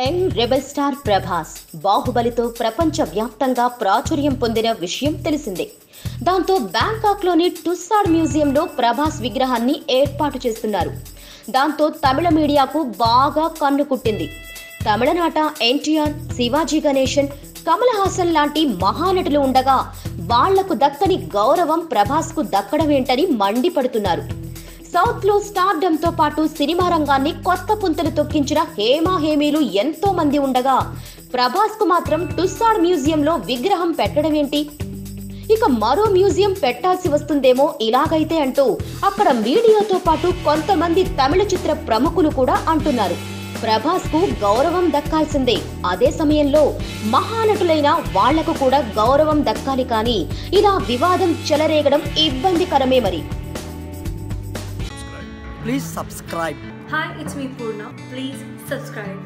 Young rebel star Prabhas బాహుబలితో ప్రపంచ వ్యాప్తంగా ప్రాచుర్యం పొందిన విషయం తెలిసిందే దాంతో బ్యాంకాక్లోని టుస్సాడ్ మ్యూజియంలో ప్రభాస్ విగ్రహాన్ని ఏర్పాటు చేస్తున్నారు దాంతో తమిళ మీడియాకు బాగా కన్ను కుట్టింది తమిళనాట ఎన్టీఆర్ శివాజీ గణేశన్ కమల్ హాసన్ లాంటి మహానటులు ఉండగా వాళ్లకు దక్కని గౌరవం ప్రభాస్కు దక్కడమేంటని మండిపడుతున్నారు సౌత్ లో స్టార్డమ్ తో పాటు సినిమా రంగాన్ని కొత్త పుంతలు తొక్కించిన హేమా హేమీలు ఎంతో మంది ఉండగా ప్రభాస్ కు మాత్రం టుస్సాడ్ మ్యూజియంలో విగ్రహం పెట్టడం ఏంటి ఇక మరో మ్యూజియం పెట్టాల్సి వస్తుందేమో ఇలాగైతే అంటూ అక్కడ మీడియాతో పాటు కొంతమంది తమిళ చిత్ర ప్రముఖులు కూడా అంటున్నారు ప్రభాస్ కు గౌరవం దక్కాల్సిందే అదే సమయంలో మహానటులైన వాళ్లకు కూడా గౌరవం దక్కాలి కానీ ఇలా వివాదం చెలరేగడం ఇబ్బందికరమే మరి Please subscribe. Hi, it's me Purna. Please subscribe.